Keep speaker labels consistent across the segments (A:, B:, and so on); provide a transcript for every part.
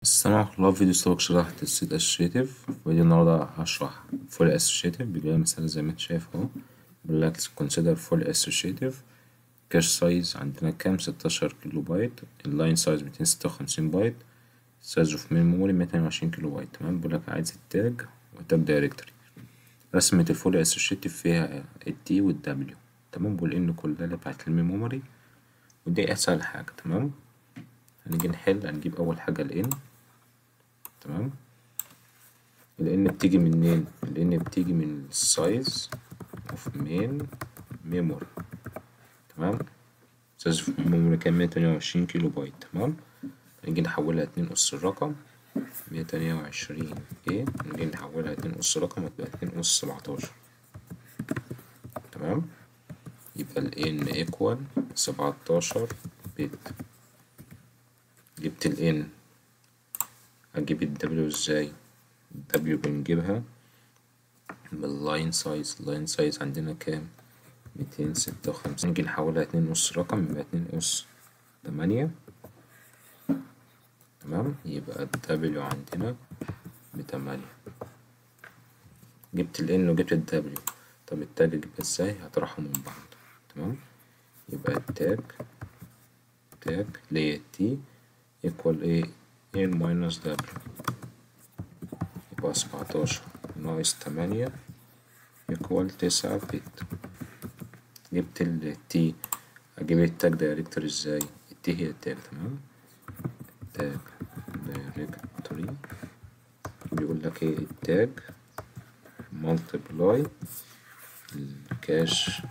A: السلام عليكم الله فيديو سابق شرحت السيت اسوشيتيف فيديو النهاردة هشرح فول اسوشيتيف بيجيلنا مثال زي ما انت شايف اهو بيقولك consider فول اسوشيتيف كاش سايز عندنا كام ستاشر كيلو بايت اللاين سايز ميتين ستة وخمسين بايت سايز اوف مين ميموري ميتين وعشرين كيلو بايت تمام بيقولك عايز التاج والتاج دايركتوري رسمة الفول اسوشيتيف فيها التي والدبليو تمام بيقول ان كل ده بتاعت الميموري ودي اسهل حاجة تمام هنيجي نحل هنجيب أول حاجة ال n تمام ال n بتيجي منين؟ ال n بتيجي من السايز اوف مين ميموري تمام سايز اوف ميموري كان مية تمانية وعشرين كيلو بايت تمام هنيجي نحولها اتنين أس الرقم مية تمانية وعشرين ايه نيجي نحولها اتنين أس الرقم هتبقى اتنين أس سبعتاشر تمام يبقى ال n equal سبعتاشر بت جبت ال n أجيب ال w ازاي ال w بنجيبها باللاين سايز اللاين سايز عندنا كام ميتين ستة وخمسين نيجي نحولها اتنين أس رقم يبقى اتنين أس تمانية تمام يبقى ال w عندنا بتمانية جبت ال n وجبت ال w طب التاج أجيبها ازاي هطرحهم من بعض تمام يبقى التاج تاج اللي هي t equal ايه n minus w يبقى سبعتاشر ناقص تمانية equal تسعة بت جبت ال t أجيب التاج دايركتور ازاي ال t هي التاج تمام التاج دايركتوري بيقول لك ايه التاج multiply الكاش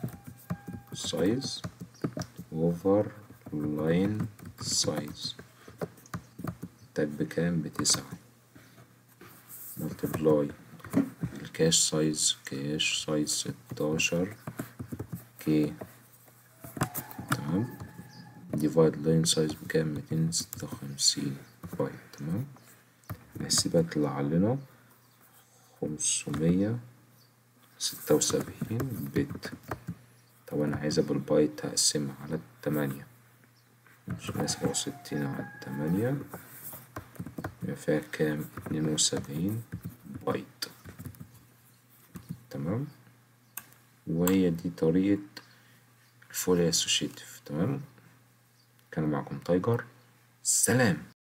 A: size over line size تاج بكام بتسعة multiply الكاش سايز كاش سايز ستاشر كي تمام divide line سايز بكام ميتين ستة وخمسين بايت تمام نحسبها تطلع لنا خمسمية ستة وسبعين بت طب أنا عايزها بالبايت هقسمها على التمانية مش سبعة وستين على التمانية يبقى فيها كام اتنين وسبعين بايت تمام وهي دي طريقة الفولي اسوشيتيف تمام كان معكم تايجر سلام